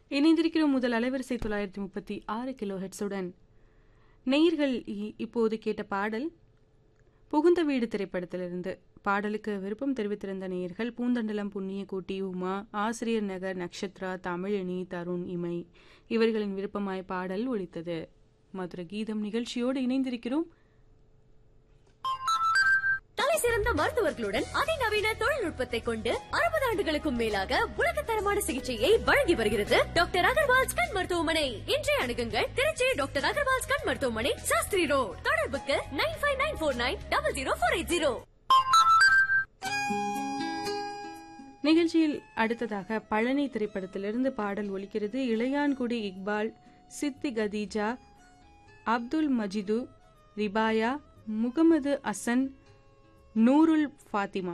இணைந்திருக்கிறோம் முதல் அலைவரிசை தொள்ளாயிரத்தி முப்பத்தி ஆறு கிலோ ஹெட்ஸுடன் நேயர்கள் இ- இப்போது கேட்ட பாடல் புகுந்த வீடு திரைப்படத்திலிருந்து பாடலுக்கு விருப்பம் தெரிவித்திருந்த நேயர்கள் பூந்தண்டலம் புண்ணியகோட்டி உமா ஆசிரியர் நகர் நக்ஷத்ரா தமிழினி தருண் இமை இவர்களின் விருப்பமாய் பாடல் ஒலித்தது மதுர கீதம் நிகழ்ச்சியோடு இணைந்திருக்கிறோம் தலை சிறந்த மருத்துவர்களுடன் அதிநவீன தொழில்நுட்பத்தை கொண்டு அறுபது ஆண்டுகளுக்கும் மேலாக உலகத்தரமான சிகிச்சையை வழங்கி வருகிறது டாக்டர் அகர்வால்ஸ் கண் மருத்துவமனை இன்றைய அணுகுங்கள் திருச்சி டாக்டர் அகர்வால்ஸ் கண் மருத்துவமனை சாஸ்திரி ரோட் தொடர்புக்கு nine five nine four nine double zero four eight zero நிகழ்ச்சியில் அடுத்ததாக பழனி திரைப்படத்திலிருந்து பாடல் ஒலிக்கிறது இளையான்குடி இக்பால் சித்தி கதீஜா அப்துல் மஜிது ரிபாயா முகமது அசன் நூருல் ஃபாத்திமா